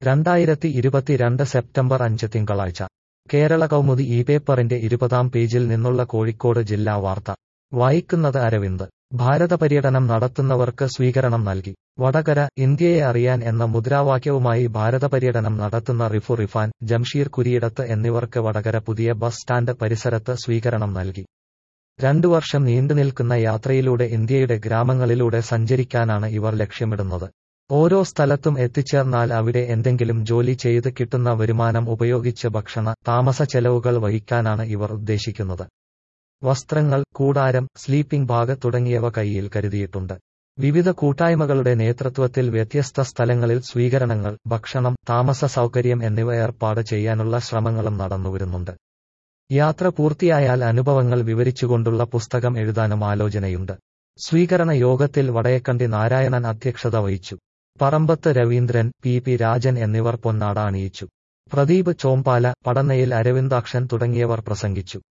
രണ്ടായിരത്തി ഇരുപത്തിരണ്ട് സെപ്റ്റംബർ അഞ്ച് തിങ്കളാഴ്ച കേരള കൗമുദി ഈ പേപ്പറിന്റെ ഇരുപതാം പേജിൽ നിന്നുള്ള കോഴിക്കോട് ജില്ലാ വാർത്ത വായിക്കുന്നത് അരവിന്ദ് ഭാരത പര്യടനം നടത്തുന്നവർക്ക് സ്വീകരണം നൽകി വടകര ഇന്ത്യയെ അറിയാൻ എന്ന മുദ്രാവാക്യവുമായി ഭാരത പര്യടനം നടത്തുന്ന റിഫു റിഫാൻ ജംഷീർ കുരിയിടത്ത് എന്നിവർക്ക് വടകര പുതിയ ബസ് സ്റ്റാൻഡ് പരിസരത്ത് സ്വീകരണം നൽകി രണ്ടു വർഷം നീണ്ടുനിൽക്കുന്ന യാത്രയിലൂടെ ഇന്ത്യയുടെ ഗ്രാമങ്ങളിലൂടെ സഞ്ചരിക്കാനാണ് ഇവർ ലക്ഷ്യമിടുന്നത് ഓരോ സ്ഥലത്തും എത്തിച്ചേർന്നാൽ അവിടെ എന്തെങ്കിലും ജോലി ചെയ്ത് കിട്ടുന്ന വരുമാനം ഉപയോഗിച്ച് ഭക്ഷണ താമസ ചെലവുകൾ വഹിക്കാനാണ് ഇവർ ഉദ്ദേശിക്കുന്നത് വസ്ത്രങ്ങൾ കൂടാരം സ്ലീപ്പിംഗ് ബാഗ് തുടങ്ങിയവ കയ്യിൽ കരുതിയിട്ടുണ്ട് വിവിധ കൂട്ടായ്മകളുടെ നേതൃത്വത്തിൽ വ്യത്യസ്ത സ്ഥലങ്ങളിൽ സ്വീകരണങ്ങൾ ഭക്ഷണം താമസ സൗകര്യം എന്നിവ ഏർപ്പാട് ചെയ്യാനുള്ള ശ്രമങ്ങളും നടന്നുവരുന്നുണ്ട് യാത്ര പൂർത്തിയായാൽ അനുഭവങ്ങൾ വിവരിച്ചുകൊണ്ടുള്ള പുസ്തകം എഴുതാനും ആലോചനയുണ്ട് സ്വീകരണ യോഗത്തിൽ വടയക്കണ്ടി നാരായണൻ അധ്യക്ഷത വഹിച്ചു പറമ്പത്ത് രവീന്ദ്രൻ പി പി രാജൻ എന്നിവർ പൊന്നാട അണിയിച്ചു പ്രദീപ് ചോമ്പാല പടന്നയിൽ അരവിന്ദാക്ഷൻ തുടങ്ങിയവർ പ്രസംഗിച്ചു